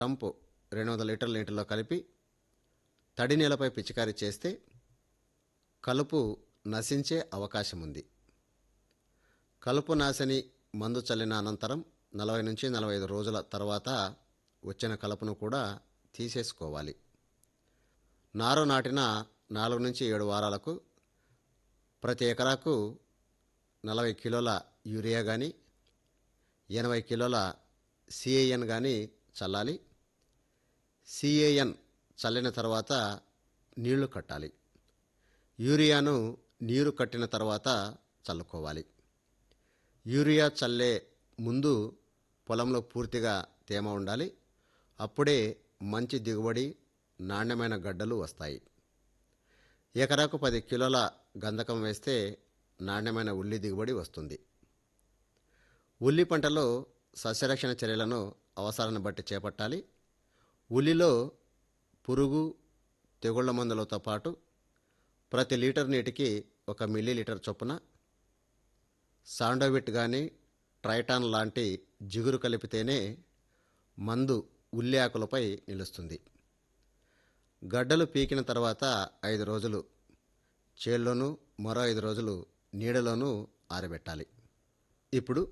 టంపు రెండు వందల లీటర్ల నీటిలో కలిపి తడి నేలపై పిచికారీ చేస్తే కలుపు నశించే అవకాశం ఉంది కలుపు నాశని మందు చల్లిన అనంతరం నలభై నుంచి నలభై ఐదు రోజుల తర్వాత వచ్చిన కలుపును కూడా తీసేసుకోవాలి నారు నాటిన నాలుగు నుంచి ఏడు వారాలకు ప్రతి ఎకరాకు నలభై కిలోల యూరియా కానీ ఎనభై కిలోల సిఏఎన్ కానీ చల్లాలి సిఏఎన్ చల్లిన తర్వాత నీళ్లు కట్టాలి యూరియాను నీరు కట్టిన తర్వాత చల్లుకోవాలి యూరియా చల్లే ముందు పొలంలో పూర్తిగా తేమ ఉండాలి అప్పుడే మంచి దిగుబడి నాణ్యమైన గడ్డలు వస్తాయి ఎకరాకు పది కిలోల గంధకం వేస్తే నాణ్యమైన ఉల్లి దిగుబడి వస్తుంది ఉల్లి పంటలో సస్యరక్షణ చర్యలను అవసరాన్ని బట్టి చేపట్టాలి ఉల్లిలో పురుగు తెగుళ్ల మందులతో పాటు ప్రతి లీటర్ నీటికి ఒక మిల్లీ లీటర్ చొప్పున సాండోవిట్ కానీ ట్రైటాన్ లాంటి జిగురు కలిపితేనే మందు ఉల్లి ఆకులపై నిలుస్తుంది గడ్డలు పీకిన తర్వాత ఐదు రోజులు చేల్లోనూ మరో ఐదు రోజులు నీడలోనూ ఆరబెట్టాలి ఇప్పుడు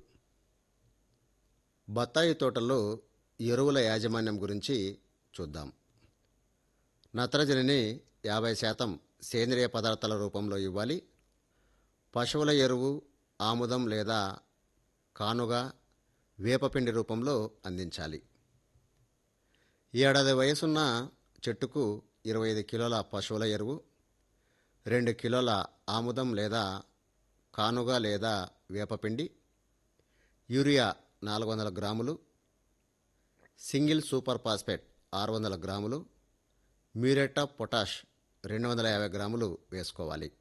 బత్తాయి తోటల్లో ఎరువుల యాజమాన్యం గురించి చూద్దాం నత్రజనిని యాభై శాతం సేంద్రియ పదార్థాల రూపంలో ఇవ్వాలి పశువుల ఎరువు ఆముదం లేదా కానుగ వేపపిండి రూపంలో అందించాలి ఏడాది వయసున్న చెట్టుకు ఇరవై ఐదు కిలోల పశువుల ఎరువు రెండు కిలోల ఆముదం లేదా కానుగ లేదా వేపపిండి యూరియా నాలుగు వందల గ్రాములు సింగిల్ సూపర్ ఫాస్ఫేట్ ఆరు వందల గ్రాములు మ్యూరేట్ ఆఫ్ పొటాష్ రెండు వందల యాభై గ్రాములు వేసుకోవాలి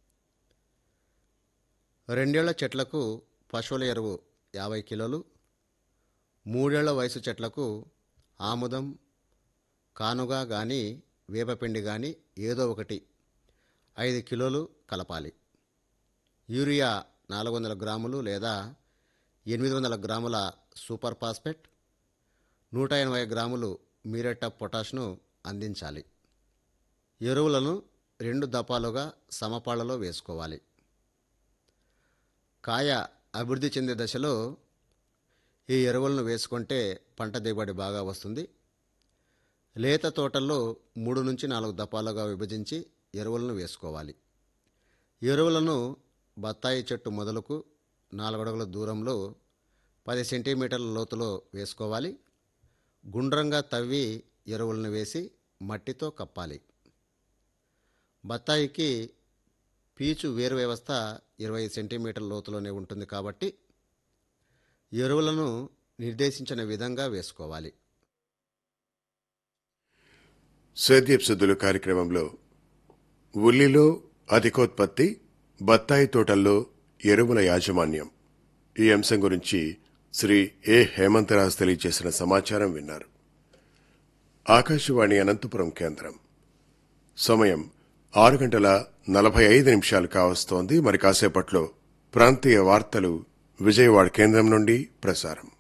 రెండేళ్ల చెట్లకు పశువుల ఎరువు యాభై కిలోలు మూడేళ్ల వయసు చెట్లకు ఆముదం కానుగ కానీ వేపపిండి కానీ ఏదో ఒకటి ఐదు కిలోలు కలపాలి యూరియా నాలుగు వందల గ్రాములు లేదా ఎనిమిది వందల గ్రాముల సూపర్ ఫాస్ఫేట్ నూట ఎనభై గ్రాములు మ్యూరేట్ ఆఫ్ పొటాష్ను అందించాలి ఎరువులను రెండు దపాలుగా సమపాళ్లలో వేసుకోవాలి కాయ అభివృద్ధి చెందే దశలో ఈ ఎరువులను వేసుకుంటే పంట దిగుబడి బాగా వస్తుంది లేత తోటల్లో మూడు నుంచి నాలుగు దపాలుగా విభజించి ఎరువులను వేసుకోవాలి ఎరువులను బత్తాయి చెట్టు మొదలకు నాలుగు అడుగుల దూరంలో పది సెంటీమీటర్ల లోతులో వేసుకోవాలి గుండ్రంగా తవ్వి ఎరువులను వేసి మట్టితో కప్పాలి బత్తాయికి పీచు వేరు వ్యవస్థ ఇరవై సెంటీమీటర్ల లోతులోనే ఉంటుంది కాబట్టి ఎరువులను నిర్దేశించిన విధంగా వేసుకోవాలి సేద్యప్ సిద్ధులు కార్యక్రమంలో ఉల్లిలో అధికోత్పత్తి బత్తాయి తోటల్లో ఎరువుల యాజమాన్యం ఈ అంశం గురించి శ్రీ ఏ హేమంతరాజ్ తెలియజేసిన సమాచారం విన్నారు ఆకాశవాణి అనంతపురం కేంద్రం సమయం ఆరు గంటల నలభై ఐదు నిమిషాలు కావస్తోంది మరి కాసేపట్లో ప్రాంతీయ వార్తలు విజయవాడ కేంద్రం నుండి ప్రసారం